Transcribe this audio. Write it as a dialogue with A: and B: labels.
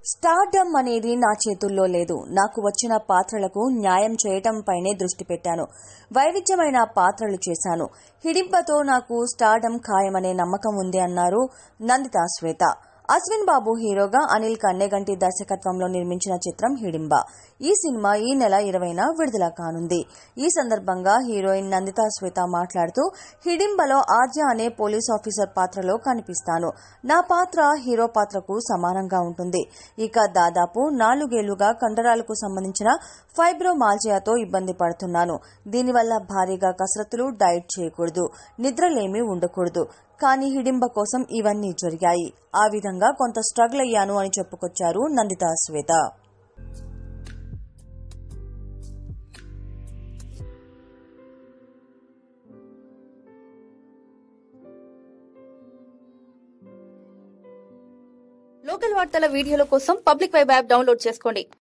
A: stardom అనేది నా చేతుల్లో లేదు నాకు వచ్చిన పాత్రలకు న్యాయం చేయటంపైనే దృష్టి పెట్టాను వైవిధ్యమైన పాత్రలు చేశాను హిడింపతో నాకు స్టార్డమ్ ఖాయమనే నమ్మకం ఉంది అన్నారు నందితా శ్వేత అశ్విన్ బాబు హీరోగా అనిల్ కన్నెగంటి దర్శకత్వంలో నిర్మించిన చిత్రం హిడింబ ఈ సినిమా ఈ నెల ఇరవైన విడుదల కానుంది ఈ సందర్భంగా హీరోయిన్ నందితా శ్వేత మాట్లాడుతూ హిడింబలో ఆద్య అనే పోలీస్ ఆఫీసర్ పాత్రలో కనిపిస్తాను నా పాత్ర హీరో పాత్రకు సమానంగా ఉంటుంది ఇక దాదాపు నాలుగేళ్లుగా కండరాలకు సంబంధించిన ఫైబ్రోమాల్జియాతో ఇబ్బంది పడుతున్నాను దీనివల్ల భారీగా కసరత్తులు డైట్ చేయకూడదు నిద్రలేమీ ఉండకూడదు కానీ హిడింబ కోసం ఇవన్నీ జరిగాయి ఆ విధంగా కొంత స్ట్రగుల్ అయ్యాను అని చెప్పుకొచ్చారు నందితా శ్వేత
B: లోకల్ వార్తల వీడియోల కోసం పబ్లిక్ వెబ్ యాప్ డౌన్లోడ్ చేసుకోండి